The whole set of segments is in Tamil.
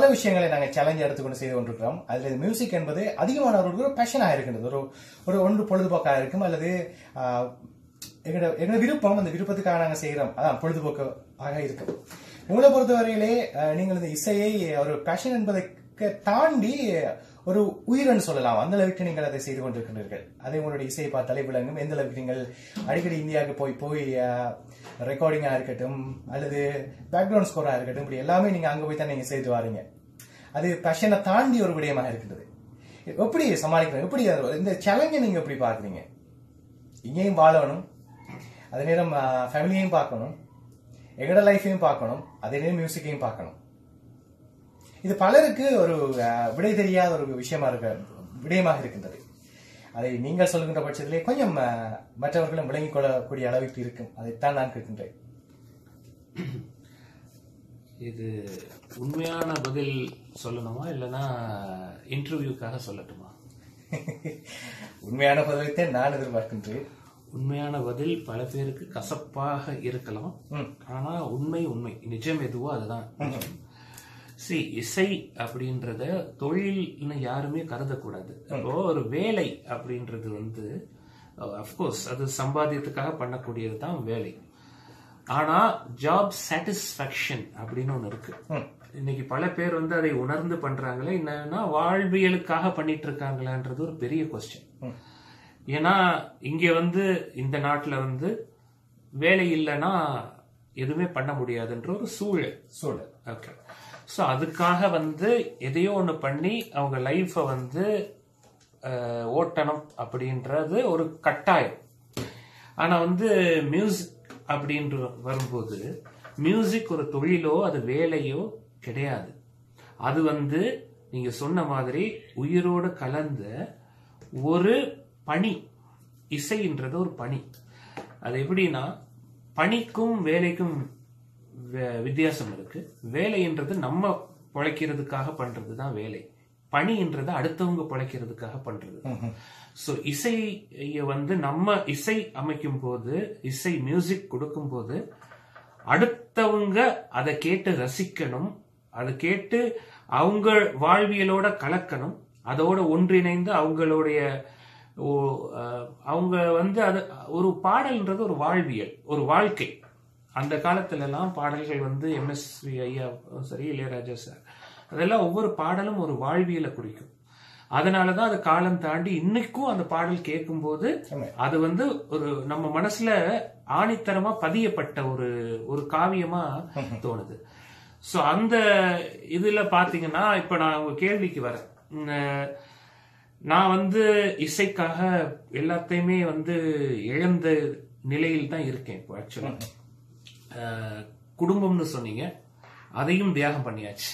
விஷயங்களை நாங்கள் சேலஞ்ச் எடுத்துக்கொண்டு செய்து கொண்டிருக்கிறோம் அதுல இது மியூசிக் என்பது அதிகமானவர்களுக்கு ஒரு பேஷனாக இருக்கின்றது ஒரு ஒரு ஒன்று பொழுதுபோக்காக இருக்கும் அல்லது ஆஹ், எங்களோட எங்களோட விருப்பம் அந்த விருப்பத்துக்காக நாங்கள் செய்கிறோம் அதான் பொழுதுபோக்காக இருக்கும் உங்களை பொறுத்தவரையிலே அஹ், நீங்கள் இந்த இசையை ஒரு பேஷன் என்பதற்கு தாண்டி ஒரு உயிரன்னு சொல்லலாம் அந்த அளவுக்கு நீங்கள் அதை செய்து கொண்டிருக்கின்றீர்கள் அதை உங்களுடைய இசையை பார்த்தாலே விளங்கும் எந்த அளவுக்கு நீங்கள் அடிக்கடி இந்தியாவுக்கு போய் போய் ரெக்கார்டிங்கா இருக்கட்டும் அல்லது பேக்ரவுண்ட் ஸ்கோரா இருக்கட்டும் இப்படி எல்லாமே நீங்க அங்க போய் தான் நீங்க செய்து வாரீங்க அது பேஷனை தாண்டி ஒரு விடயமாக இருக்குது எப்படி சமாளிக்கணும் எப்படி அது- இந்த சேலஞ்சை நீங்க எப்படி பாக்குறீங்க இங்கேயும் வாழணும் அதே நேரம் ஃபேமிலியையும் பார்க்கணும் எங்களோட லைஃபையும் பார்க்கணும் அதே நேரம் மியூசிக்கையும் பார்க்கணும் இது பலருக்கு ஒரு அஹ், விடை தெரியாத ஒரு விஷயமா இருக்க விடயமாக இருக்கின்றது அதை நீங்கள் சொல்லுகின்ற பட்சத்திலே கொஞ்சம் அஹ், மற்றவர்களும் விளங்கிக் கொள்ளக்கூடிய அளவுக்கு இருக்கும் அதைத்தான் நான் கேட்கின்றேன் இது உண்மையான பதில் சொல்லணுமா இல்லைன்னா இன்டர்வியூக்காக சொல்லட்டுமா உண்மையான பதிலைத்தான் நான் எதிர்பார்க்கின்றேன் உண்மையான பதில் பல பேருக்கு கசப்பாக இருக்கலாம் ம். ஆனா உண்மை உண்மை நிஜம் எதுவோ அதுதான் சி இசை அப்படின்றத தொழில்னு யாருமே கருதக்கூடாது இப்போ ஒரு வேலை அப்படின்றது வந்து அஃப்கோர்ஸ் அது சம்பாத்தியத்துக்காக பண்ணக்கூடியது தான் வேலை ஆனா ஜாப் சாட்டிஸ்ஃபேக்ஷன் அப்படின்னு ஒண்ணு இருக்கு இன்னைக்கு பல பேர் வந்து அதை உணர்ந்து பண்றாங்களே என்னன்னா வாழ்வியலுக்காக பண்ணிட்டு இருக்காங்களான்றது ஒரு பெரிய கொஸ்டின் ஏன்னா இங்க வந்து இந்த நாட்டுல வந்து வேலை இல்லைன்னா எதுவுமே பண்ண முடியாதுன்ற ஒரு சூழல் சூழல் ஓகே ஸோ அதுக்காக வந்து எதையோ ஒன்று பண்ணி அவங்க லைஃப்பை வந்து அஹ், ஓட்டணும் அப்படின்றது ஒரு கட்டாயம் ஆனால் வந்து மியூசிக் அப்படின்ற வரும்போது மியூசிக் ஒரு தொழிலோ அது வேலையோ கிடையாது அது வந்து நீங்க சொன்ன மாதிரி உயிரோடு கலந்த ஒரு பணி இசைன்றது ஒரு பணி அது எப்படின்னா பணிக்கும் வேலைக்கும் வே- வித்தியாசம் இருக்கு வேலைன்றது நம்ம பிழைக்கிறதுக்காக பண்றது தான் வேலை பணின்றது அடுத்தவங்க பிழைக்கிறதுக்காக பண்றது ஸோ இசையை வந்து நம்ம இசை அமைக்கும் போது இசை மியூசிக் கொடுக்கும் போது அடுத்தவங்க அதை கேட்டு ரசிக்கணும் அதை கேட்டு அவங்க வாழ்வியலோட கலக்கணும் அதோட ஒன்றிணைந்து அவங்களுடைய ஓ- அஹ், அவங்க வந்து அது ஒரு பாடல்ன்றது ஒரு வாழ்வியல் ஒரு வாழ்க்கை அந்த காலத்துல எல்லாம் பாடல்கள் வந்து எம்எஸ்வி ஐயா சரி இளையராஜா சார் அதெல்லாம் ஒவ்வொரு பாடலும் ஒரு வாழ்வியலை குறிக்கும் அதனாலதான் அது காலம் தாண்டி இன்னைக்கும் அந்த பாடல் கேட்கும்போது ஆமா. அது வந்து ஒரு நம்ம மனசுல ஆணித்தரமா பதியப்பட்ட ஒரு ஒரு காவியமா தோணுது சோ அந்த இதுல பாத்தீங்கன்னா இப்ப நான் உங்க கேள்விக்கு வரேன் உம், அஹ், நான் வந்து இசைக்காக எல்லாத்தையுமே வந்து இழந்த நிலையில் தான் இருக்கேன் இப்போ ஆக்சுவலா குடும்பம்னு சொன்னீங்க அதையும் தியாகம் பண்ணியாச்சு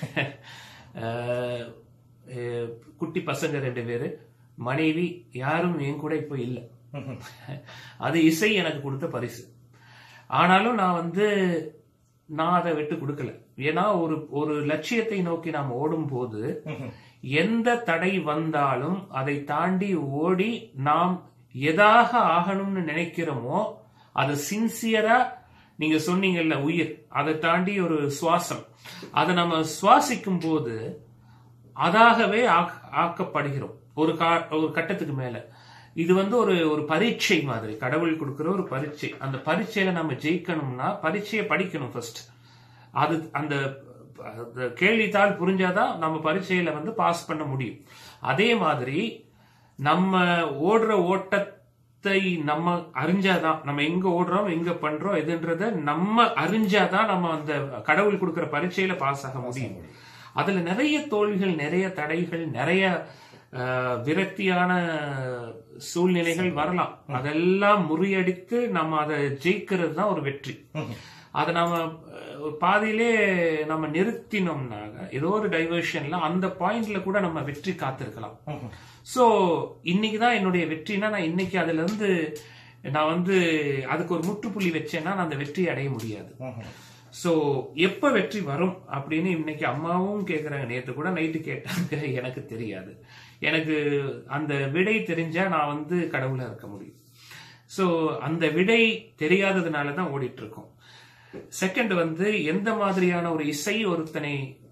அஹ், அஹ், குட்டி பசங்க ரெண்டு பேரு மனைவி யாரும் என் கூட இப்போ இல்லை அது இசை எனக்கு கொடுத்த பரிசு ஆனாலும் நான் வந்து நான் அதை விட்டு கொடுக்கல ஏன்னா ஒரு ஒரு லட்சியத்தை நோக்கி நாம் ஓடும் போது எந்த தடை வந்தாலும் அதை தாண்டி ஓடி நாம் எதாக ஆகணும்னு நினைக்கிறோமோ அது சின்சியரா நீங்க சொன்னீங்கல்ல உயிர் அதை தாண்டி ஒரு சுவாசம் அதை நம்ம சுவாசிக்கும் போது அதாகவே ஆக்- ஆக்கப்படுகிறோம் ஒரு கா- ஒரு கட்டத்துக்கு மேல இது வந்து ஒரு ஒரு பரீட்சை மாதிரி கடவுள் கொடுக்கிற ஒரு பரீட்சை அந்த பரீட்சையில நம்ம ஜெயிக்கணும்னா பரீட்சையை படிக்கணும் ஃபர்ஸ்ட் அது அந்த அந்த கேள்வித்தாள் புரிஞ்சாதான் நம்ம பரீட்சையில வந்து பாஸ் பண்ண முடியும் அதே மாதிரி நம்ம ஓடுற ஓட்டத்தை நம்ம அறிஞ்சாதான் நம்ம எங்க ஓடுறோம் எங்க பண்றோம் எதுன்றத நம்ம அறிஞ்சாதான் நம்ம அந்த கடவுள் கொடுக்கிற பரீட்சையில பாஸ் ஆக முடியும் அதுல நிறைய தோல்விகள் நிறைய தடைகள் நிறைய அஹ், விரக்தியான சூழ்நிலைகள் வரலாம் அதெல்லாம் முறியடித்து நம்ம அதை ஜெயிக்கிறது தான் ஒரு வெற்றி அதை நாம அஹ், பாதியிலே நம்ம நிறுத்தினோம்னா ஏதோ ஒரு டைவர்ஷன்ல அந்த பாயிண்ட்ல கூட நம்ம வெற்றி காத்திருக்கலாம் சோ இன்னைக்கு தான் என்னுடைய வெற்றினா நான் இன்னைக்கு அதுல இருந்து நான் வந்து அதுக்கு ஒரு முற்றுப்புள்ளி வச்சேன்னா நான் அந்த வெற்றியை அடைய முடியாது சோ எப்ப வெற்றி வரும் அப்படின்னு இன்னைக்கு அம்மாவும் கேக்குறாங்க நேத்து கூட நைட்டு கேட்டாங்க எனக்கு தெரியாது எனக்கு அந்த விடை தெரிஞ்சா நான் வந்து கடவுளா இருக்க முடியும் சோ அந்த விடை தெரியாததுனால தான் ஓடிட்டு இருக்கோம் செகண்ட் வந்து எந்த மாதிரியான ஒரு இசை ஒருத்தனை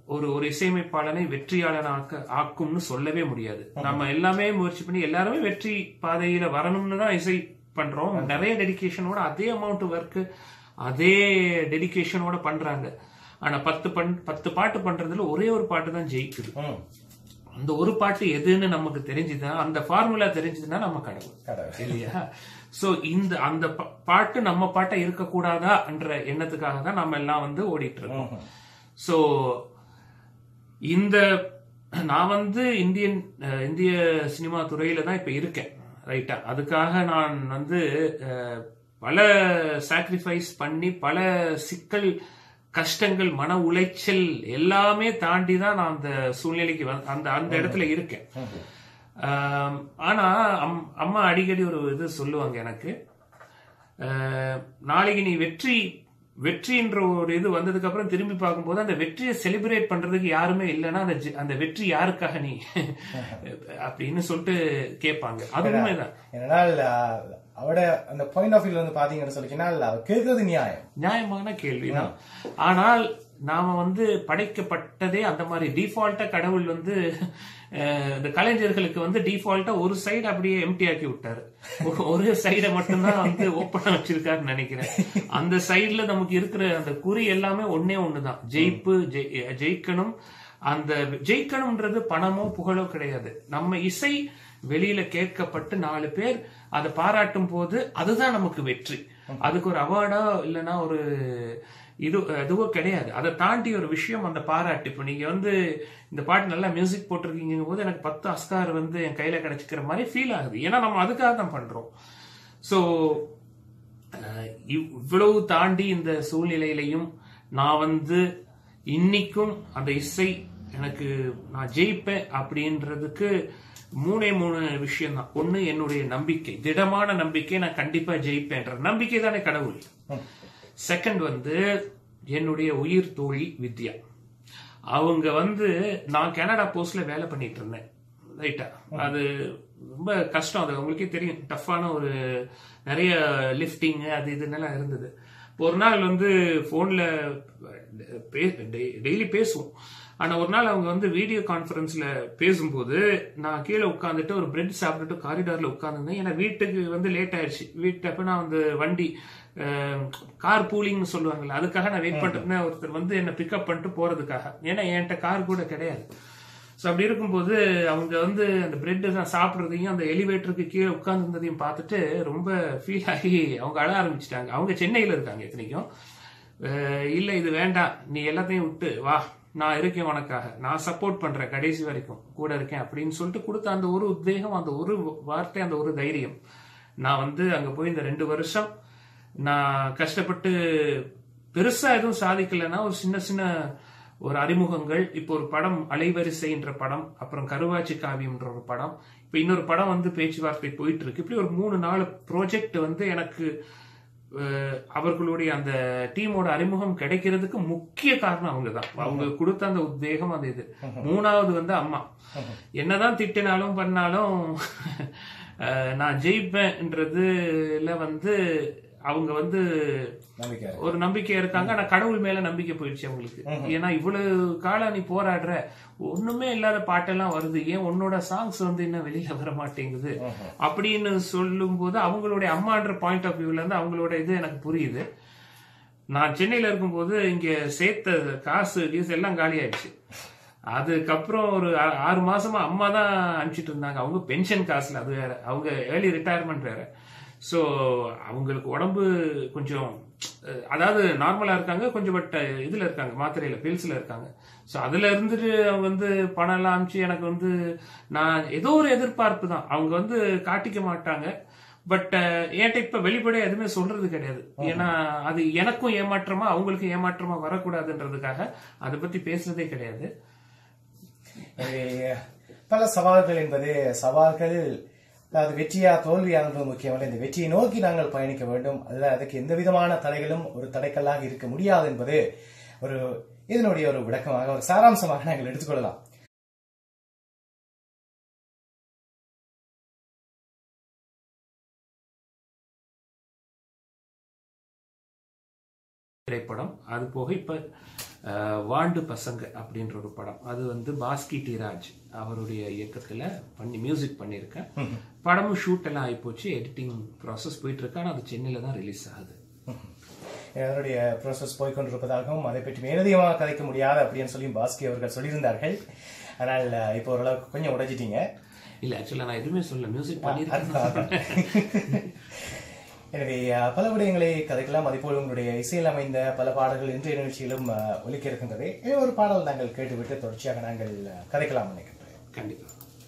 ஒரு ஒரு இசையமைப்பாளனை வெற்றியாளனாக்க ஆக்கும்னு சொல்லவே முடியாது நம்ம எல்லாமே முயற்சி பண்ணி எல்லாருமே வெற்றி பாதையில வரணும்னு தான் இசை பண்றோம் நிறைய டெடிகேஷனோட அதே அமௌண்ட் ஒர்க் அதே டெடிகேஷனோட பண்றாங்க ஆனா பத்து பண் பத்து பாட்டு பண்றதுல ஒரே ஒரு பாட்டு தான் ஜெயிக்குது ம். அந்த ஒரு பாட்டு எதுன்னு நமக்கு தெரிஞ்சுதுன்னா அந்த ஃபார்முலா தெரிஞ்சதுன்னா நம்ம கடவுள் கடவுள். இல்லையா சோ இந்த அந்த பா- பாட்டு நம்ம பாட்டா இருக்கக்கூடாதா என்ற எண்ணத்துக்காக தான் நம்ம எல்லாம் வந்து ஓடிட்டு இருக்கோம் சோ இந்த நான் வந்து இந்தியன் அஹ், இந்திய சினிமா துறையில தான் இப்ப இருக்கேன் ரைட்டா அதுக்காக நான் வந்து அஹ், பல சாக்ரிஃபைஸ் பண்ணி பல சிக்கல் கஷ்டங்கள் மன உளைச்சல் எல்லாமே தாண்டி தான் நான் அந்த சூழ்நிலைக்கு வந்து அந்த அந்த இடத்துல இருக்கேன் ஆம், ஆனா அம்- அம்மா அடிக்கடி ஒரு இது சொல்லுவாங்க எனக்கு அஹ், நாளைக்கு நீ வெற்றி வெற்றின்ற ஒரு இது வந்ததுக்கு அப்புறம் திரும்பி பார்க்கும்போது அந்த வெற்றியை செலிப்ரேட் பண்றதுக்கு யாருமே இல்லைன்னா அந்த ஜெ- அந்த வெற்றி யாருக்காக நீ அப்படின்னு சொல்லிட்டு கேட்பாங்க அது உண்மைதான் ஏனால் அவட அந்த பாயிண்ட் ஆஃப் வியூல வந்து பாத்தீங்கன்னு சொல்லிச்சுன்னா அவ கேட்கறது நியாயம் நியாயமான கேள்விதான் ஆனால் நாம வந்து படைக்கப்பட்டதே அந்த மாதிரி டிஃபால்ட்டா கடவுள் வந்து அஹ், இந்த கலைஞர்களுக்கு வந்து டிஃபால்ட்டா ஒரு சைடு அப்படியே எம்டி ஆக்கி விட்டாரு ஒ- ஒரு சைடை மட்டும்தான் வந்து ஓப்பனா வச்சிருக்காருன்னு நினைக்கிறேன் அந்த சைடுல நமக்கு இருக்கிற அந்த குறி எல்லாமே ஒன்னே ஒண்ணுதான் ஜெயிப்பு ஜெய்- ஜெயிக்கணும் அந்த ஜெயிக்கணும்ன்றது பணமோ புகழோ கிடையாது நம்ம இசை வெளியில கேட்கப்பட்டு நாலு பேர் அதை பாராட்டும் போது அதுதான் நமக்கு வெற்றி அதுக்கு ஒரு அவார்டா இல்லைன்னா ஒரு இது எதுவோ கிடையாது அதை தாண்டி ஒரு விஷயம் அந்த பாராட்டு இப்போ நீங்க வந்து இந்த பாட்டு நல்லா மியூசிக் போட்டிருக்கீங்க போது எனக்கு பத்து அஸ்கார் வந்து என் கையில கிடைச்சிக்கிற மாதிரி ஃபீல் ஆகுது ஏன்னா நம்ம அதுக்காக தான் பண்றோம் ஸோ இவ்வளவு தாண்டி இந்த சூழ்நிலையிலையும் நான் வந்து இன்னிக்கும் அந்த இசை எனக்கு நான் ஜெயிப்பேன் அப்படின்றதுக்கு மூணே மூணு விஷயம் தான் ஒண்ணு என்னுடைய நம்பிக்கை திடமான நம்பிக்கை நான் கண்டிப்பா ஜெயிப்பேன்ற நம்பிக்கை தானே கடவுள் செகண்ட் வந்து என்னுடைய உயிர் தோழி வித்யா அவங்க வந்து நான் கனடா போஸ்ட்ல வேலை பண்ணிட்டு இருந்தேன் ரைட்டா அது ரொம்ப கஷ்டம் அது உங்களுக்கே தெரியும் டஃப்பான ஒரு நிறைய லிஃப்டிங் அது இதுன்னெல்லாம் இருந்தது இப்போ ஒரு நாள் வந்து போன்ல டெய்லி பேசுவோம் ஆனா ஒரு நாள் அவங்க வந்து வீடியோ கான்ஃபரன்ஸ்ல பேசும்போது நான் கீழே உட்காந்துட்டு ஒரு பிரெட் சாப்பிட்டுட்டு காரிடார்ல உட்காந்துருந்தேன் ஏன்னா வீட்டுக்கு வந்து லேட் ஆயிடுச்சு வீட்டு அப்ப நான் வந்து வண்டி கார் பூலிங்னு சொல்லுவாங்கல்ல அதுக்காக நான் வெயிட் பண்ணிட்டு ஒருத்தர் வந்து என்ன பிக்கப் பண்ணிட்டு போறதுக்காக ஏன்னா என்கிட்ட கார் கூட கிடையாது ஸோ அப்படி இருக்கும்போது அவங்க வந்து அந்த பிரெட் நான் சாப்பிட்றதையும் அந்த எலிவேட்டருக்கு கீழே உட்கார்ந்துருந்ததையும் பார்த்துட்டு ரொம்ப ஃபீல் ஆகி அவங்க அழ ஆரம்பிச்சிட்டாங்க அவங்க சென்னையில் இருக்காங்க இத்தனைக்கும் அஹ் இல்ல இது வேண்டாம் நீ எல்லாத்தையும் விட்டு வா நான் இருக்கேன் உனக்காக நான் சப்போர்ட் பண்றேன் கடைசி வரைக்கும் கூட இருக்கேன் அப்படின்னு சொல்லிட்டு கொடுத்த அந்த ஒரு உத்வேகம் அந்த ஒரு வார்த்தை அந்த ஒரு தைரியம் நான் வந்து அங்க போய் இந்த ரெண்டு வருஷம் நான் கஷ்டப்பட்டு பெருசா எதுவும் சாதிக்கலைன்னா ஒரு சின்ன சின்ன ஒரு அறிமுகங்கள் இப்போ ஒரு படம் அலைவரிசைன்ற படம் அப்புறம் கருவாச்சி காவியம்ன்ற ஒரு படம் இப்போ இன்னொரு படம் வந்து பேச்சுவார்த்தை போயிட்டு இருக்கு இப்படி ஒரு மூணு நாலு ப்ராஜெக்ட் வந்து எனக்கு அஹ், அவர்களுடைய அந்த டீமோட அறிமுகம் கிடைக்கிறதுக்கு முக்கிய காரணம் அவங்க தான் அவங்க கொடுத்த அந்த உத்வேகம் அந்த இது மூணாவது வந்து அம்மா என்னதான் திட்டினாலும் பண்ணாலும் அஹ், நான் ஜெயிப்பேன்றதுல வந்து அவங்க வந்து நம்பிக்கை ஒரு நம்பிக்கை இருக்காங்க ஆனா கடவுள் மேல நம்பிக்கை போயிடுச்சு அவங்களுக்கு ஏன்னா இவ்வளவு காலம் நீ போராடுற ஒண்ணுமே இல்லாத பாட்டெல்லாம் வருது ஏன் உன்னோட சாங்ஸ் வந்து இன்னும் வெளியில வர மாட்டேங்குது அப்படின்னு சொல்லும் போது அவங்களுடைய அம்மான்ற பாயிண்ட் ஆஃப் வியூல இருந்து அவங்களோட இது எனக்கு புரியுது நான் சென்னையில இருக்கும்போது இங்க சேர்த்த காசு கீசு எல்லாம் காலி ஆயிடுச்சு அதுக்கப்புறம் ஒரு ஆ- ஆறு மாசமா அம்மா தான் அனுப்பிச்சிட்டு இருந்தாங்க அவங்க பென்ஷன் காசுல அது வேற அவங்க ஏர்லி ரிட்டையர்மெண்ட் வேற ஸோ அவங்களுக்கு உடம்பு கொஞ்சம் அஹ், அதாவது நார்மலா இருக்காங்க கொஞ்சம் பட் இதுல இருக்காங்க மாத்திரையில பில்ஸ்ல இருக்காங்க ஸோ அதுல இருந்துட்டு அவங்க வந்து பணம் எல்லாம் அனுப்பிச்சு எனக்கு வந்து நான் ஏதோ ஒரு எதிர்பார்ப்பு தான் அவங்க வந்து காட்டிக்க மாட்டாங்க பட் என்கிட்ட இப்ப வெளிப்படையா எதுவுமே சொல்றது கிடையாது ஏன்னா அது எனக்கும் ஏமாற்றமா அவங்களுக்கும் ஏமாற்றமா வரக்கூடாதுன்றதுக்காக அதை பத்தி பேசுறதே கிடையாது எனவே, பல சவால்கள் என்பது சவால்கள் அதாவது வெற்றியா தோல்வியா என்பது முக்கியமல்ல இந்த வெற்றியை நோக்கி நாங்கள் பயணிக்க வேண்டும் அதுல அதுக்கு எந்த விதமான தடைகளும் ஒரு தடைக்கல்லாக இருக்க முடியாது என்பது ஒரு இதனுடைய ஒரு விளக்கமாக ஒரு சாராம்சமாக நாங்கள் எடுத்துக்கொள்ளலாம் திரைப்படம் அது போக இப்ப அஹ், வாண்டு பசங்க அப்படின்ற ஒரு படம் அது வந்து பாஸ்கி டிராஜ் அவருடைய இயக்கத்துல பண்ணி மியூசிக் பண்ணியிருக்கேன் படமும் ஷூட் எல்லாம் ஆயிப்போச்சு எடிட்டிங் ப்ராசஸ் போயிட்டு இருக்கு ஆனா அது சென்னையில தான் ரிலீஸ் ஆகுது அதனுடைய ப்ரோசஸ் போய்கொண்டிருப்பதாகவும் அதை பற்றி மேலதிகமாக கதைக்க முடியாது அப்படின்னு சொல்லி பாஸ்கி அவர்கள் சொல்லியிருந்தார்கள் ஆனால் அஹ், இப்போ ஓரளவுக்கு கொஞ்சம் உடைச்சிட்டீங்க இல்ல ஆக்சுவலா நான் எதுவுமே சொல்ல மியூசிக் பண்ணியிருக்கேன் எனவே அஹ், பல விடயங்களை கதைக்கலாம் அதேபோல் உங்களுடைய இசையில் அமைந்த பல பாடல்கள் இன்றைய நிகழ்ச்சியிலும் அஹ், ஒலிக்க இருக்கின்றது எனவே ஒரு பாடல் நாங்கள் கேட்டுவிட்டு தொடர்ச்சியாக நாங்கள் அஹ், கதைக்கலாம் நினைக்கின்றேன் கண்டிப்பா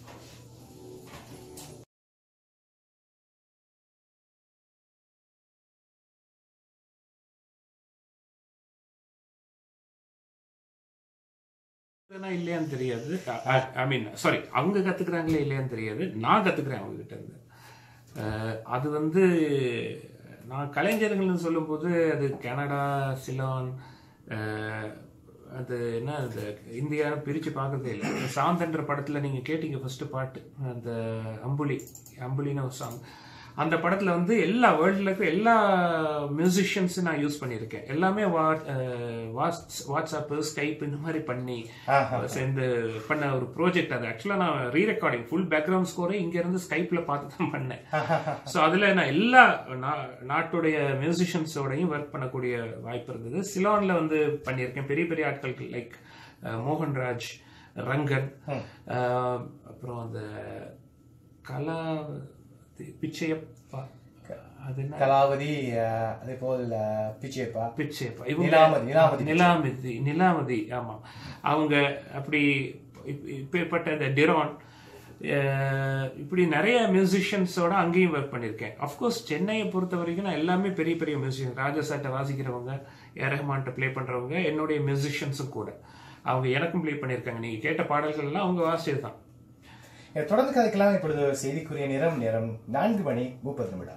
கத்துக்கிறேனா இல்லையான்னு தெரியாது ஐ மீன் சாரி அவங்க கத்துக்கிறாங்களே இல்லையான்னு தெரியாது நான் கத்துக்கிறேன் அவங்க கிட்ட இருந்து அஹ், அது வந்து நான் கலைஞர்கள்னு சொல்லும்போது அது கனடா சிலான் அஹ், அது என்ன அது இந்தியா பிரிச்சு பார்க்கறதே இல்லை அந்த சாந்தன்ற படத்துல நீங்க கேட்டீங்க ஃபர்ஸ்ட் பாட்டு அந்த அம்புலி அம்புலின்னு ஒரு சாங் அந்த படத்துல வந்து எல்லா வேர்ல்ட்ல இருக்க எல்லா மியூசிஷியன்ஸும் நான் யூஸ் பண்ணியிருக்கேன் எல்லாமே what- ah, whats WhatsApp Skype இந்த மாதிரி பண்ணி சேர்ந்து பண்ண ஒரு ப்ராஜெக்ட் அது ஆக்சுவலா நான் ரீ ரெக்கார்டிங் ஃபுல் பேக்ரவுண்ட் ஸ்கோரை இங்க இருந்து ஸ்கைப்ல பார்த்து தான் பண்ணேன் ஸோ அதுல நான் எல்லா நா- நாட்டுடைய மியூசிஷியன்ஸோடையும் ஒர்க் பண்ணக்கூடிய வாய்ப்பு இருந்தது சிலோன்ல வந்து பண்ணியிருக்கேன் பெரிய பெரிய ஆட்கள் லைக் மோகன்ராஜ் ரங்கன் அஹ், அப்புறம் அந்த கலா பிச்சையப்பா அது என்ன கலாவதி அஹ், அதே போல் அஹ், பிச்சையப்பா பிச்சையப்பா இவங்க நிலாமதி நிலாமதி நிலாமதி நிலாமதி ஆமா அவங்க அப்படி இப்- இப்பேற்பட்ட இந்த டிரான் அஹ், இப்படி நிறைய மியூசிஷியன்ஸோட அங்கேயும் ஒர்க் பண்ணியிருக்கேன் அஃப்கோர்ஸ் சென்னையை பொறுத்த வரைக்கும் நான் எல்லாமே பெரிய பெரிய மியூசிஷியன் ராஜாசாட்டை வாசிக்கிறவங்க ஏ ரஹ்மான்ட்ட ப்ளே பண்றவங்க என்னுடைய மியூசிஷியன்ஸும் கூட அவங்க எனக்கும் ப்ளே பண்ணியிருக்காங்க நீங்க கேட்ட பாடல்கள் எல்லாம் அவங்க வாசிச்சது தான் இதை தொடர்ந்து கதைக்கலாம் இப்பொழுது செய்திக்குரிய நேரம் நேரம் நான்கு மணி முப்பது நிமிடம்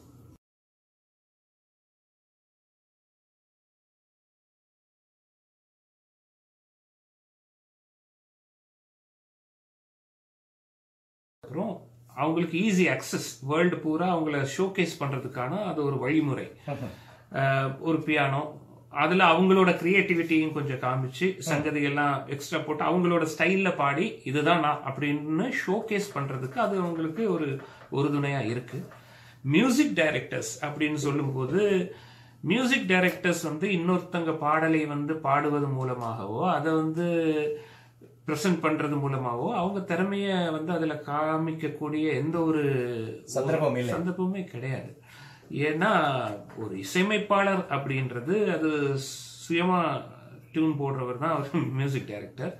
அப்புறம் அவங்களுக்கு ஈஸி அக்சஸ் வேர்ல்டு பூரா அவங்கள ஷோகேஸ் பண்றதுக்கான அது ஒரு வழிமுறை அஹ், ஒரு பியானோ அதுல அவங்களோட கிரியேட்டிவிட்டியும் கொஞ்சம் காமிச்சு சங்கதி எல்லாம் எக்ஸ்ட்ரா போட்டு அவங்களோட ஸ்டைல்ல பாடி இதுதான் நான் அப்படின்னு ஷோகேஸ் பண்றதுக்கு அது அவங்களுக்கு ஒரு உறுதுணையா இருக்கு மியூசிக் டைரக்டர்ஸ் அப்படின்னு சொல்லும்போது மியூசிக் டைரக்டர்ஸ் வந்து இன்னொருத்தங்க பாடலை வந்து பாடுவது மூலமாகவோ அதை வந்து ப்ரெசென்ட் பண்றது மூலமாகவோ அவங்க திறமைய வந்து அதுல காமிக்கக்கூடிய எந்த ஒரு சந்தர்ப்பம் இல்லை சந்தர்ப்பமே கிடையாது ஏன்னா ஒரு இசையமைப்பாளர் அப்படின்றது அது சுயமா டியூன் போடுறவர் தான் அவர் மியூசிக் டைரக்டர்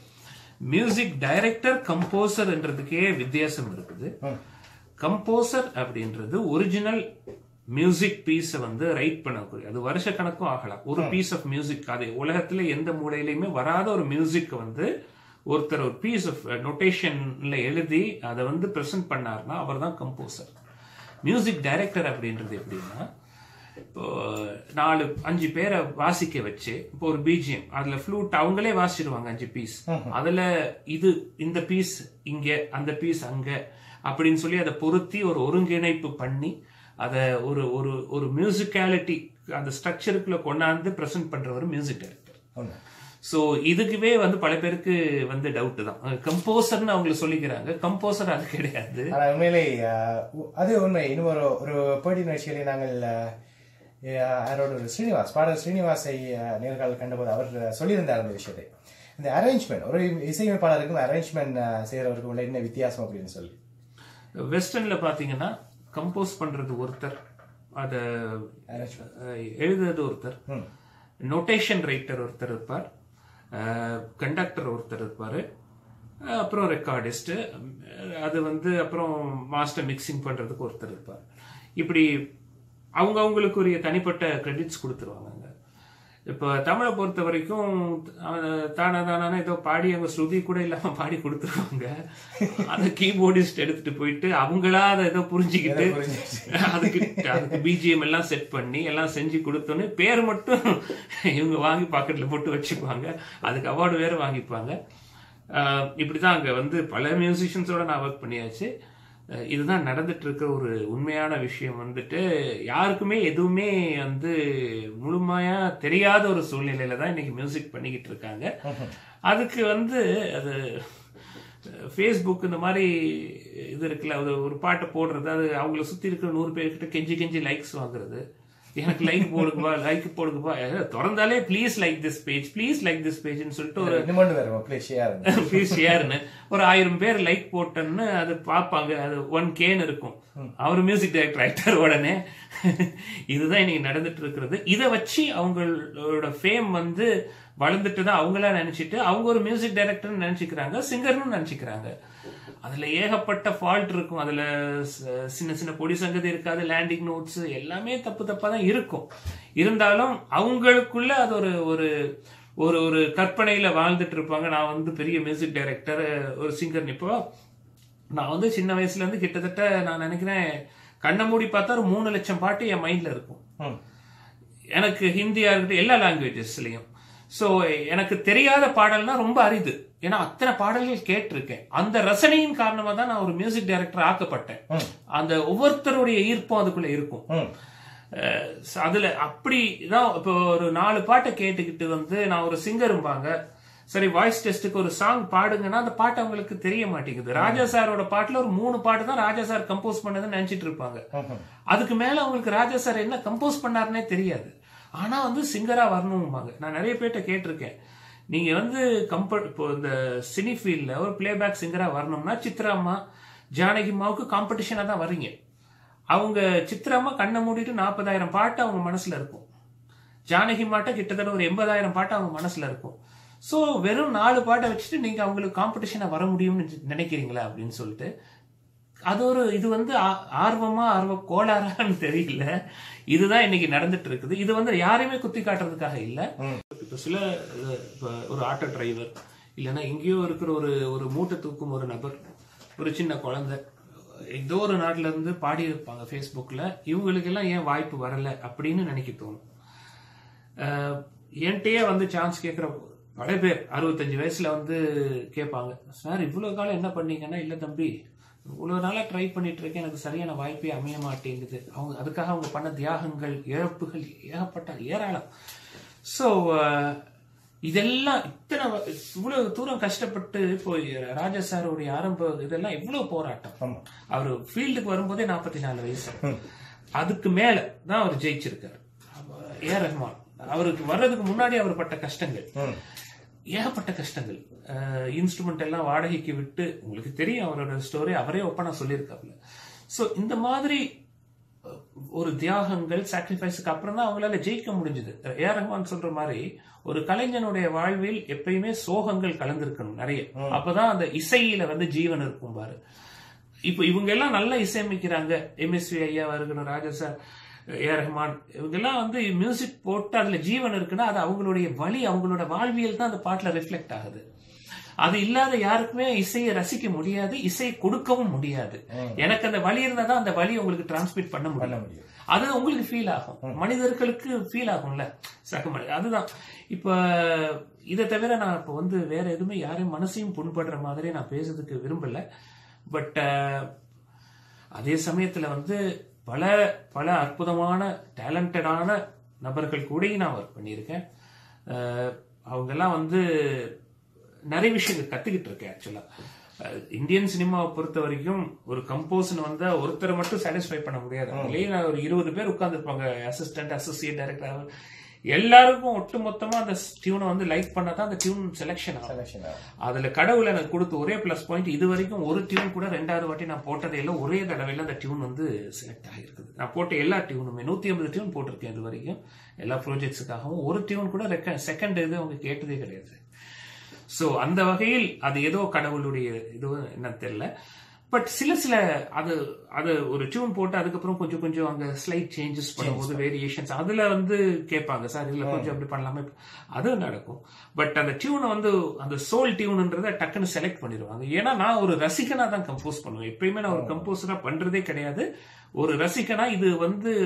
மியூசிக் டைரக்டர் கம்போசர்ன்றதுக்கே வித்தியாசம் இருக்குது கம்போசர் அப்படின்றது ஒரிஜினல் மியூசிக் பீஸை வந்து ரைட் பண்ணக்கூடிய அது வருஷ கணக்கும் ஆகலாம் ஒரு பீஸ் ஆஃப் மியூசிக் அது உலகத்துல எந்த மூலையிலையுமே வராத ஒரு மியூசிக் வந்து ஒருத்தர் ஒரு பீஸ் ஆஃப் நொட்டேஷன்ல எழுதி அதை வந்து பிரசன்ட் பண்ணாருன்னா அவர் தான் கம்போசர் மியூசிக் டைரக்டர் அப்படின்றது எப்படின்னா இப்போ நாலு அஞ்சு பேரை வாசிக்க வச்சு இப்போ ஒரு பிஜிஎம் அதுல ஃப்ளூட் அவங்களே வாசிடுவாங்க அஞ்சு பீஸ் அதுல இது இந்த பீஸ் இங்க அந்த பீஸ் அங்க அப்படின்னு சொல்லி அதை பொருத்தி ஒரு ஒருங்கிணைப்பு பண்ணி அதை ஒரு ஒரு ஒரு மியூசிக்காலிட்டி அந்த ஸ்ட்ரக்சருக்குள்ள கொண்டாந்து பிரசன்ட் பண்றவர் மியூசிக் டைரக்டர் உண்மை. சோ இதுக்குவே வந்து பல பேருக்கு வந்து டவுட் தான் கம்போசர்னு அவங்க சொல்லிக்கிறாங்க கம்போசர் அது கிடையாது ஆனா உண்மையிலே அஹ், உ- அது உண்மை இன்னும் ஒரு ஒரு பேட்டி நிகழ்ச்சியிலே நாங்கள் அஹ், அஹ், யாரோட ஒரு ஸ்ரீனிவாஸ் பாடல் ஸ்ரீனிவாசை அஹ், நேர்காணல் கண்டபோது அவர் சொல்லியிருந்தார் அந்த விஷயத்தை இந்த அரேஞ்ச்மெண்ட் ஒரு இசையமைப்பாளருக்கும் அரேஞ்ச்மெண்ட் செய்யறவருக்கும் உள்ள என்ன வித்தியாசம் அப்படின்னு சொல்லி வெஸ்டர்ன்ல பாத்தீங்கன்னா கம்போஸ் பண்றது ஒருத்தர் அத அஹ், எழுதுறது ஒருத்தர் ம். நோட்டேஷன் ரைட்டர் ஒருத்தர் இருப்பார் கண்டக்டர் ஒருத்தர் இருப்பாரு அஹ், அப்புறம் ரெக்கார்டிஸ்ட் அது வந்து அப்புறம் மாஸ்டர் மிக்சிங் பண்றதுக்கு ஒருத்தர் இருப்பார் இப்படி அவங்க அவங்களுக்குரிய தனிப்பட்ட கிரெடிட்ஸ் கொடுத்துருவாங்க இப்போ தமிழை பொறுத்த வரைக்கும் அஹ், தானா தானான ஏதோ பாடி அவங்க ஸ்ருதி கூட இல்லாம பாடி கொடுத்துருவாங்க அந்த கீபோர்டிஸ்ட் எடுத்துட்டு போயிட்டு அவங்களா அதை ஏதோ புரிஞ்சுக்கிட்டு அதுக்கு அதுக்கு பிஜிஎம் எல்லாம் செட் பண்ணி எல்லாம் செஞ்சு கொடுத்தோன்னு பேர் மட்டும் இவங்க வாங்கி பாக்கெட்ல போட்டு வச்சுக்குவாங்க அதுக்கு அவார்டு வேற வாங்கிப்பாங்க அஹ், இப்படிதான் அங்க வந்து பல மியூசிஷியன்ஸோட நான் ஒர்க் பண்ணியாச்சு அஹ் இதுதான் நடந்துட்டு இருக்க ஒரு உண்மையான விஷயம் வந்துட்டு யாருக்குமே எதுவுமே வந்து முழுமையா தெரியாத ஒரு சூழ்நிலையில தான் இன்னைக்கு மியூசிக் பண்ணிக்கிட்டு இருக்காங்க அதுக்கு வந்து அது ஃபேஸ்புக் இந்த மாதிரி இது இருக்குல்ல அது ஒரு பாட்டை போடுறது அது அவங்கள சுத்தி இருக்கிற நூறு பேர்கிட்ட கெஞ்சி கெஞ்சி லைக்ஸ் வாங்குறது எனக்கு லைக் போடுங்கப்பா லைக் போடுங்கப்பா ஏதாவது திறந்தாலே please like this page please like this பேஜ்னு சொல்லிட்டு ஒரு இன்னொன்று வேறு ப்ளீஸ் ஷேர் ப்ளீஸ் ஷேர்னு ஒரு ஆயிரம் பேர் லைக் போட்டேன்னு அது பார்ப்பாங்க அது ஒன் கேன்னு இருக்கும் அவர் மியூசிக் டைரக்டர் ஆயிட்டார் உடனே இதுதான் இன்னைக்கு நடந்துட்டு இருக்கிறது இதை வச்சு அவங்களோட ஃபேம் வந்து வளர்ந்துட்டு தான் அவங்களா நினைச்சிட்டு அவங்க ஒரு மியூசிக் டைரக்டர் நினைச்சுக்கிறாங்க சிங்கர்னு நினைச்சுக்கிறாங்க அதுல ஏகப்பட்ட ஃபால்ட் இருக்கும் அதுல ச- சின்ன சின்ன பொடி சங்கதி இருக்காது லேண்டிங் நோட்ஸ் எல்லாமே தப்பு தப்பா தான் இருக்கும் இருந்தாலும் அவங்களுக்குள்ள அது ஒரு ஒரு ஒரு ஒரு கற்பனையில வாழ்ந்துட்டு இருப்பாங்க நான் வந்து பெரிய மியூசிக் டைரக்டர் ஒரு சிங்கர் இப்போ நான் வந்து சின்ன வயசுல இருந்து கிட்டத்தட்ட நான் நினைக்கிறேன் கண்ணை மூடி பார்த்தா ஒரு மூணு லட்சம் பாட்டு என் மைண்ட்ல இருக்கும் ம் எனக்கு ஹிந்தியா இருக்கட்டும் எல்லா லாங்குவேஜஸ்லயும் சோ எனக்கு தெரியாத பாடல்னா ரொம்ப அரிது ஏன்னா அத்தனை பாடல்கள் கேட்டிருக்கேன் அந்த ரசனையின் காரணமா தான் நான் ஒரு மியூசிக் டைரக்டர் ஆக்கப்பட்டேன் ம். அந்த ஒவ்வொருத்தருடைய ஈர்ப்பும் அதுக்குள்ள இருக்கும் ம் அஹ் so அதுல அப்படி தான் இப்போ ஒரு நாலு பாட்டை கேட்டுக்கிட்டு வந்து நான் ஒரு சிங்கரும்பாங்க சரி வாய்ஸ் டெஸ்ட்டுக்கு ஒரு சாங் பாடுங்கன்னா அந்த பாட்டு அவங்களுக்கு தெரிய மாட்டேங்குது ராஜா சாரோட பாட்டுல ஒரு மூணு பாட்டு தான் ராஜா சார் கம்போஸ் பண்ணதுன்னு நினைச்சிட்டு இருப்பாங்க ம்ஹும். அதுக்கு மேல அவங்களுக்கு ராஜா சார் என்ன கம்போஸ் பண்ணாருன்னே தெரியாது ஆனா வந்து சிங்கரா வரணும்பாங்க நான் நிறைய பேர்ட்ட கேட்டிருக்கேன் நீங்க வந்து கம்ப இப்போ இந்த சினி ஃபீல்ட்ல ஒரு பிளேபேக் சிங்கரா வரணும்னா சித்ராம்மா ஜானகிமாவுக்கு காம்படிஷனா தான் வர்றீங்க அவங்க சித்ராம்மா கண்ணை மூடிட்டு நாற்பதாயிரம் பாட்டு அவங்க மனசுல இருக்கும் ஜானகி மாட்ட கிட்டத்தட்ட ஒரு எண்பதாயிரம் பாட்டு அவங்க மனசுல இருக்கும் சோ வெறும் நாலு பாட்டை வச்சுட்டு நீங்க அவங்களுக்கு காம்படிஷனா வர முடியும்னு நினைக்கிறீங்களா அப்படின்னு சொல்லிட்டு அது ஒரு இது வந்து ஆ- ஆர்வமா ஆர்வ கோளாறான்னு தெரியல இதுதான் இன்னைக்கு நடந்துட்டு இருக்குது இது வந்து யாரையுமே குத்தி காட்டுறதுக்காக இல்ல இப்ப சில இது, இப்ப ஒரு ஆட்டோ டிரைவர் இல்லைன்னா எங்கேயோ இருக்கிற ஒரு ஒரு மூட்டை தூக்கும் ஒரு நபர் ஒரு சின்ன குழந்தை ஏதோ ஒரு நாட்டுல இருந்து பாடி இருப்பாங்க ஃபேஸ்புக்ல இவங்களுக்கு எல்லாம் ஏன் வாய்ப்பு வரல அப்படின்னு நினைக்க தோணும் அஹ், என்கிட்டயே வந்து சான்ஸ் கேட்குற பல பேர் அறுபத்தஞ்சு வயசுல வந்து கேட்பாங்க சார் இவ்வளவு காலம் என்ன பண்ணீங்கன்னா இல்ல தம்பி இவ்வளவு நாளா ட்ரை பண்ணிட்டு இருக்கேன் எனக்கு சரியான வாய்ப்பே அமைய மாட்டேங்குது அவங்க அதுக்காக அவங்க பண்ண தியாகங்கள் இழப்புகள் ஏகப்பட்ட ஏராளம் ஸோ இதெல்லாம் இத்தனை வ- இவ்வளவு தூரம் கஷ்டப்பட்டு இப்போ ராஜா சாருடைய ஆரம்ப இதெல்லாம் இவ்வளவு போராட்டம் ஆமா அவர் ஃபீல்டுக்கு வரும்போதே நாற்பத்தி நாலு வயசு அதுக்கு மேல தான் அவர் ஜெயிச்சிருக்காரு ஏ ரஹ்மான் அவருக்கு வர்றதுக்கு முன்னாடி அவர் பட்ட கஷ்டங்கள் ம் ஏகப்பட்ட கஷ்டங்கள் இன்ஸ்ட்ருமெண்ட் எல்லாம் வாடகைக்கு விட்டு உங்களுக்கு தெரியும் அவரோட ஸ்டோரி அவரே ஒப்பனா சொல்லியிருக்காப்புல சோ இந்த மாதிரி அஹ், ஒரு தியாகங்கள் சாக்ரிஃபைஸுக்கு அப்புறம் தான் அவங்களால ஜெயிக்க முடிஞ்சது ஏ ரஹ்மான் சொல்ற மாதிரி ஒரு கலைஞனுடைய வாழ்வில் எப்பயுமே சோகங்கள் கலந்திருக்கணும் நிறைய அப்பதான் அந்த இசையில வந்து ஜீவன் இருக்கும் பாரு இப்போ இவங்க எல்லாம் நல்லா இசையமைக்கிறாங்க எம்எஸ்வி ஐயா இருக்கணும் ராஜா சார் ஏ ரஹ்மான் இவங்க எல்லாம் வந்து மியூசிக் போட்டு அதுல ஜீவன் இருக்குன்னா அது அவங்களுடைய வழி அவங்களோட வாழ்வியல் தான் அந்த பாட்டுல ரிஃப்ளெக்ட் ஆகுது அது இல்லாத யாருக்குமே இசையை ரசிக்க முடியாது இசையை கொடுக்கவும் முடியாது எனக்கு அந்த வழி இருந்தா தான் அந்த வழி உங்களுக்கு டிரான்ஸ்மிட் பண்ண பண்ண முடியும் முடியும் அது உங்களுக்கு ஃபீல் ஆகும் மனிதர்களுக்கு ஃபீல் ஆகும்ல சக மனி அதுதான் இப்ப இதை தவிர நான் இப்ப வந்து வேற எதுவுமே யாரையும் மனசையும் புண்படுற மாதிரி நான் பேசுறதுக்கு விரும்பல பட் அதே சமயத்துல வந்து பல பல அற்புதமான டேலண்டடான நபர்கள் கூட நான் ஒர்க் பண்ணியிருக்கேன் அஹ், அவங்கெல்லாம் வந்து நிறைய விஷயங்கள் கத்துக்கிட்டு இருக்கேன் ஆக்சுவலா இந்தியன் சினிமாவை பொறுத்த வரைக்கும் ஒரு கம்போஸ்னு வந்தா ஒருத்தரை மட்டும் சாட்டிஸ்ஃபை பண்ண முடியாது அதுலயே நான் ஒரு இருபது பேர் உட்கார்ந்துருப்பாங்க அசிஸ்டன்ட் அசோசியேட் டைரக்டர் எல்லாருக்கும் ஒட்டு மொத்தமா அந்த டியூனை வந்து லைக் பண்ணாதான் அந்த டியூன் செலெக்ஷன் ஆகும் செலெக்ஷன் அதுல கடவுள் எனக்கு கொடுத்த ஒரே பிளஸ் பாயிண்ட் இது வரைக்கும் ஒரு டியூன் கூட ரெண்டாவது வாட்டி நான் போட்டதே இல்லை ஒரே தடவையில அந்த டியூன் வந்து செலக்ட் ஆகிருக்குது நான் போட்ட எல்லா டியூனுமே நூத்தி ஐம்பது டியூன் போட்டிருக்கேன் இது வரைக்கும் எல்லா ப்ராஜெக்ட்ஸுக்காகவும் ஒரு டியூன் கூட செகண்ட் இது அவங்க கேட்டதே கிடையாது சோ அந்த வகையில் அது ஏதோ கடவுளுடைய இது என்ன தெரியல பட் சில சில அது அது ஒரு டியூன் போட்டு அதுக்கப்புறம் கொஞ்சம் கொஞ்சம் அங்க ஸ்லைட் சேஞ்சஸ் பண்ணும்போது வேரியேஷன்ஸ் அதுல வந்து கேட்பாங்க சார் இதுல கொஞ்சம் அப்படி பண்ணலாமே அது நடக்கும் பட் அந்த டியூனை வந்து அந்த சோல் டியூன்ன்றத டக்குன்னு செலக்ட் பண்ணிடுவாங்க ஏன்னா நான் ஒரு ரசிகனா தான் கம்போஸ் பண்ணுவேன் எப்பயுமே நான் ஒரு கம்போஸரா பண்றதே கிடையாது ஒரு ரசிகனா இது வந்து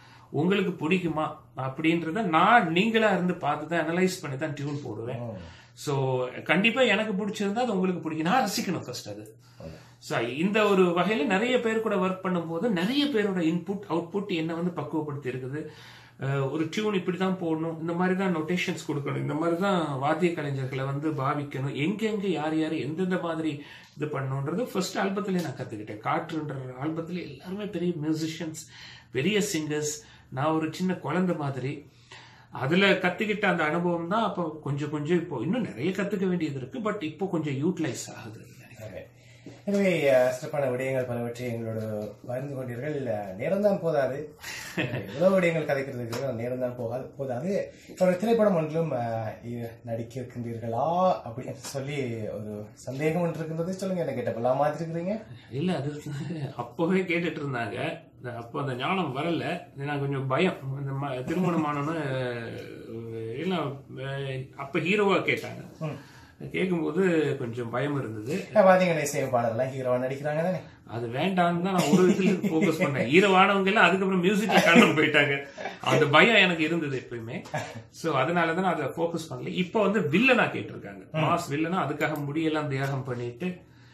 உங்களுக்கு பிடிக்குமா அப்படின்றத நான் நீங்களா இருந்து பார்த்து தான் அனலைஸ் பண்ணி தான் டியூன் போடுவேன் ஸோ கண்டிப்பா எனக்கு பிடிச்சிருந்தா அது உங்களுக்கு பிடிக்கும் நான் ரசிக்கணும் ஃபர்ஸ்ட் அது ஸோ இந்த ஒரு வகையில நிறைய பேர் கூட ஒர்க் பண்ணும்போது நிறைய பேரோட இன்புட் அவுட்புட் என்ன வந்து பக்குவப்படுத்தி இருக்குது அஹ் ஒரு டியூன் இப்படி தான் போடணும் இந்த மாதிரி தான் நொட்டேஷன்ஸ் கொடுக்கணும் இந்த மாதிரி தான் வாத்திய கலைஞர்களை வந்து பாவிக்கணும் எங்கெங்க யார் யார் எந்தெந்த மாதிரி இது பண்ணணுன்றது ஃபர்ஸ்ட் ஆல்பத்திலே நான் கத்துக்கிட்டேன் காற்றுன்ற ஆல்பத்துல எல்லாருமே பெரிய மியூசிஷியன்ஸ் பெரிய சிங்கர்ஸ் நான் ஒரு சின்ன குழந்தை மாதிரி அதுல கத்துக்கிட்ட அந்த அனுபவம் தான் அப்போ கொஞ்சம் கொஞ்சம் இப்போ இன்னும் நிறைய கத்துக்க வேண்டியது இருக்கு பட் இப்போ கொஞ்சம் யூட்டிலைஸ் ஆகுது Okay. எனவே அஹ், சிறப்பான விடயங்கள் பலவற்றை எங்களோட பகிர்ந்து கொண்டீர்கள் அஹ், நேரம்தான் போதாது எவ்வளவு விடயங்கள் கதைக்கிறதுக்கு நேரம்தான் போகாது போதாது ஒரு திரைப்படம் ஒன்றிலும் அஹ், இ- நடிக்க இருக்கின்றீர்களா அப்படின்னு சொல்லி ஒரு சந்தேகம் ஒன்று இருக்கின்றது சொல்லுங்க என்ன கேட்டப்பெல்லாம் மாத்திருக்கிறீங்க இல்ல அது அப்பவே கேட்டுட்டு இருந்தாங்க இந்த- அப்போ அந்த ஞானம் வரல நான் கொஞ்சம் பயம் இந்த ம- திருமணமானோன்னு இல்ல அஹ், அப்ப ஹீரோவா கேட்டாங்க கேட்கும்போது கொஞ்சம் பயம் இருந்தது பாத்தீங்கன்னா இசையமைப்பாளர்லாம் ஹீரோவா நடிக்கிறாங்க தானே அது வேண்டாம்னு தான் நான் ஒரு விதத்துல ஃபோக்கஸ் பண்ணேன் ஹீரோவானவங்க எல்லாம் அதுக்கப்புறம் மியூசிக்ல காணாம போயிட்டாங்க அந்த பயம் எனக்கு இருந்தது எப்பயுமே சோ அதனால தான் நான் அதை ஃபோக்கஸ் பண்ணல இப்போ வந்து வில்லனா கேட்டிருக்காங்க மாஸ் வில்லனா அதுக்காக முடியெல்லாம் தியாகம் பண்ணிட்டு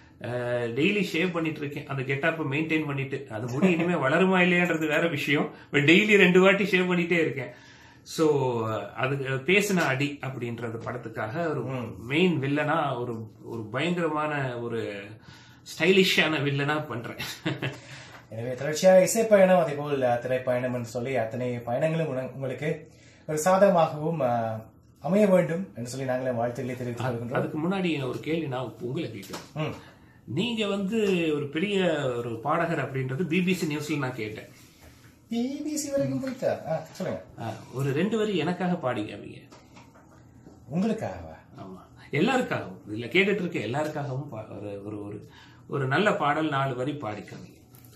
டெய்லி ஷேவ் பண்ணிட்டு இருக்கேன் அந்த கெட்டப்ப மெயின்டைன் பண்ணிட்டு அது முடி இனிமே வளருமா இல்லையான்றது வேற விஷயம் பட் டெய்லி ரெண்டு வாட்டி ஷேவ் பண்ணிட்டே இருக்கேன் சோ அது பேசின அடி அப்படின்றது படத்துக்காக ஒரு மெயின் வில்லனா ஒரு ஒரு பயங்கரமான ஒரு ஸ்டைலிஷான வில்லனா பண்றேன் எனவே தொடர்ச்சியாக இசைப்பயணம் அதே போல் அஹ், திரைப்பயணம் என்று சொல்லி அத்தனை பயணங்களும் உன- உங்களுக்கு ஒரு சாதகமாகவும் அஹ், அமைய வேண்டும் என்று சொல்லி நாங்களே வாழ்த்துக்களை தெரிவித்துக் கொள்கின்றோம் அதுக்கு முன்னாடி ஒரு கேள்வி நான் உங்களை கேட்கிறேன் ம். நீங்க வந்து ஒரு பெரிய ஒரு பாடகர் அப்படின்றது பிபிசி நியூஸ்ல நான் கேட்டேன் பிபிசி வரைக்கும் போயிட்டா ஆ, சொல்லுங்க ஆ, ஒரு ரெண்டு வரி எனக்காக பாடி காமிங்க உங்களுக்காகவா ஆமா எல்லாருக்காகவும் இதுல கேட்டுட்டு இருக்க எல்லாருக்காகவும் பா- ஒரு ஒரு ஒரு ஒரு நல்ல பாடல் நாலு வரி பாடி காமிங்க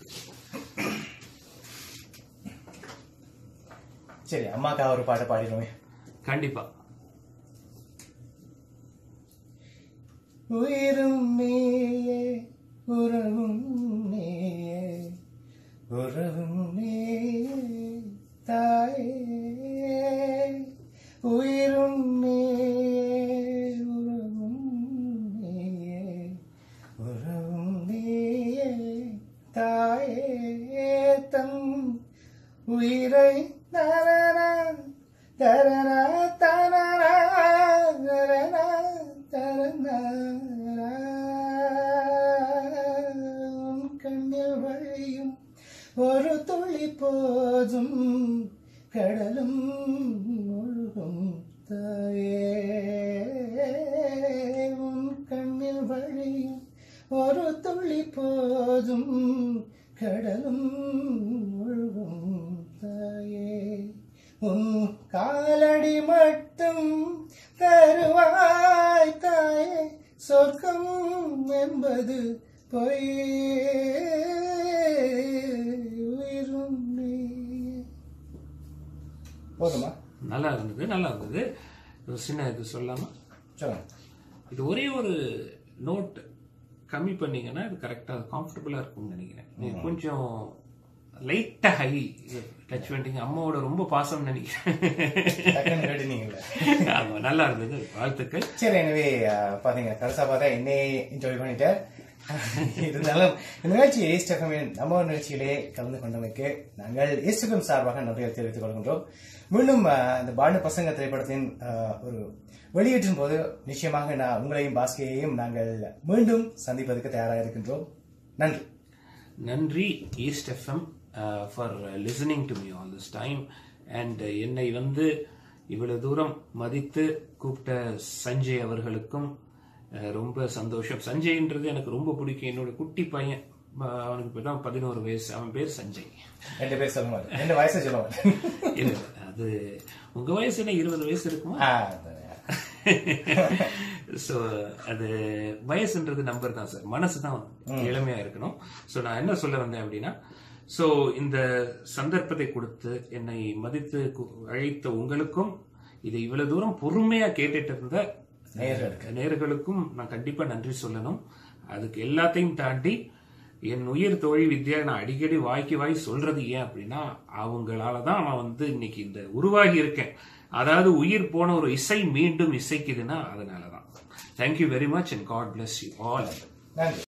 சரி அம்மாக்காக ஒரு பாட்டு பாடிடுவோமே கண்டிப்பா உயிரும் நீயே உறவும் நீயே உறவும் நீயே தாயே உயிரும் நீயே உறவும் நீயே உறவும் நீயே தாயே தம் உயிரை தரனா தரனா தரனா தரனா தரனா உன் கண்ணில் வழியும் ஒரு துளி போதும் கடலும் முழுகும் தாயே உன் கண்ணில் வழியும் ஒரு துளி போதும் கடலும் முழுகும் தாயே உன் காலடி மட்டும் தருவாய் தாயே சொர்க்கம் என்பது பொய்யே உயிரும் நீயே. போதுமா நல்லா இருந்தது நல்லா இருந்தது ஒரு சின்ன இது சொல்லாமா சொல்லுங்க இது ஒரே ஒரு நோட் கம்மி பண்ணீங்கன்னா இது கரெக்டா கம்ஃபர்டபுளா இருக்கும்னு நினைக்கிறேன் நீங்க கொஞ்சம் லைட்டா ஹை டச் பண்ணிட்டீங்க அம்மாவோட ரொம்ப பாசம் நினைக்கிறேன் டக்குன்னு கேட்டுனீங்கல்ல. ஆமா நல்லா இருந்தது வாழ்த்துக்கள் சரி எனவே அஹ், பாத்தீங்க கடைசா பார்த்தா என்னையே என்ஜாய் பண்ணிட்டேன் இருந்தாலும் இந்த நிகழ்ச்சி ஈஸ்டகமின் நம்ம நிகழ்ச்சியிலே கலந்து கொண்டமைக்கு நாங்கள் ஈஸ்டகம் சார்பாக நன்றியை தெரிவித்துக் கொள்கின்றோம் மீண்டும் அஹ், இந்த பாண்டு பசங்க திரைப்படத்தின் அஹ், ஒரு வெளியீட்டின் போது நிச்சயமாக நான் உங்களையும் பாஸ்கரையும் நாங்கள் மீண்டும் சந்திப்பதற்கு தயாராக இருக்கின்றோம் நன்றி நன்றி east FM for listening to me all this time and என்னை வந்து இவ்வளவு தூரம் மதித்து கூப்பிட்ட சஞ்சய் அவர்களுக்கும் uh, ரொம்ப சந்தோஷம் சஞ்சய்ன்றது எனக்கு ரொம்ப பிடிக்கும் என்னோட குட்டி பையன் uh, அவனுக்கு இப்போ தான் பதினோரு வயசு அவன் பேர் சஞ்சய் ரெண்டு பேர் சொல்ல மாட்டேன் ரெண்டு வயசை சொல்ல மாட்டேன் இல்ல அது உங்க வயசு என்ன இருபது வயசு இருக்குமா ஆ, அதான். சோ அது வயசுன்றது நம்பர் தான் சார் மனசு தான் இளமையா இருக்கணும் சோ நான் என்ன சொல்ல வந்தேன் அப்படின்னா சோ இந்த சந்தர்ப்பத்தை கொடுத்து என்னை மதித்து கு- அழைத்த உங்களுக்கும் இதை இவ்வளவு தூரம் பொறுமையா கேட்டுட்டு இருந்த நேயர்களுக்கு. நேயர்களுக்கும் நான் கண்டிப்பா நன்றி சொல்லணும் அதுக்கு எல்லாத்தையும் தாண்டி என் உயிர் தோழி வித்யா நான் அடிக்கடி வாய்க்கு வாய் சொல்றது ஏன் அப்படின்னா அவங்களால தான் நான் வந்து இன்னைக்கு இந்த உருவாகி இருக்கேன் அதாவது உயிர் போன ஒரு இசை மீண்டும் இசைக்குதுன்னா அதனாலதான் thank you very much and God bless you all நன்றி